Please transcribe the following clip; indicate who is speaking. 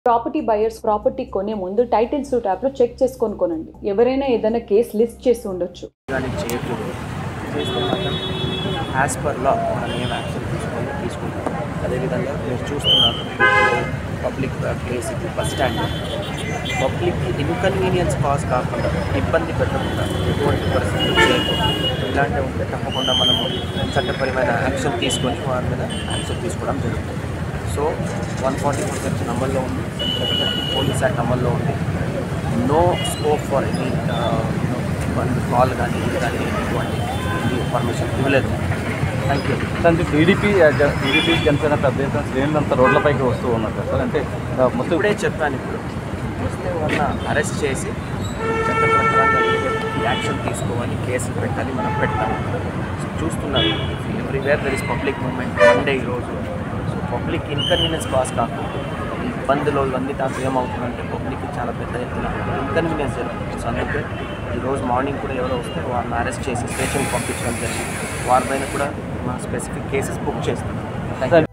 Speaker 1: property buyers property కొనే ముందు title suit యాప్లో చెక్ చేసుకొని కొనండి ఎవరైనా ఏదైనా కేసు లిస్ట్ చేసి ఉండొచ్చు
Speaker 2: కానీ చేయకూడదు చేస్తే మాత్రం యాజ్ పర్ లా మనం ఏం యాక్షన్ తీసుకోవాలి తీసుకుంటాం అదేవిధంగా మీరు చూస్తున్నారు పబ్లిక్ ప్లేస్ ఇది bus stand public inconvenience cause కాకుండా ఇబ్బంది పెట్టకుండా ఎటువంటి పరిస్థితులు చేయకూడదు ఇలాంటివి ఉంటే తప్పకుండా మనము చట్టపరమైన యాక్షన్ తీసుకొని వారి మీద యాక్షన్ తీసుకోవడం జరుగుతుంది so one forty four section అమల్లో ఉంది పోలీస్ యాక్ట్ అమల్లో ఉంది no scope for any one call కానీ ఇది కానీ ఎటువంటి పర్మిషన్ ఇవ్వలేదు థ్యాంక్ యూ
Speaker 3: అంటే టీడీపీ టీడీపీ జనసేన పెద్ద ఎత్తున శ్రేణులంతా రోడ్లపైకి వస్తూ ఉన్నారు కదా సార్ అంటే ఆ, మొత్తం
Speaker 2: ఇప్పుడే చెప్పాను ఇప్పుడు వస్తే వాళ్ళ అరెస్ట్ చేసి చట్ట ప్రకారంగా యాక్షన్ తీసుకోవాలి కేసులు పెట్టాలి మనం పెట్టాలి సో చూస్తున్నారు everywhere there is public movement Monday ఈరోజు సో పబ్లిక్ ఇన్కన్వీనియన్స్ కాస్ కాకుండా ఈ ఇబ్బందులు ఇవన్నీ దాంతో ఏమవుతుందంటే పబ్లిక్ చాలా పెద్ద ఎత్తున ఇన్కన్వీనియన్స్ జరుగుతుంది సో అందుకే ఈరోజు మార్నింగ్ కూడా ఎవరో వస్తే వాళ్ళని అరెస్ట్ చేసి స్టేషన్కి పంపించడం జరిగింది వారిపైన కూడా మా స్పెసిఫిక్ కేసెస్ బుక్ చేస్తున్నాం థ్యాంక్ యూ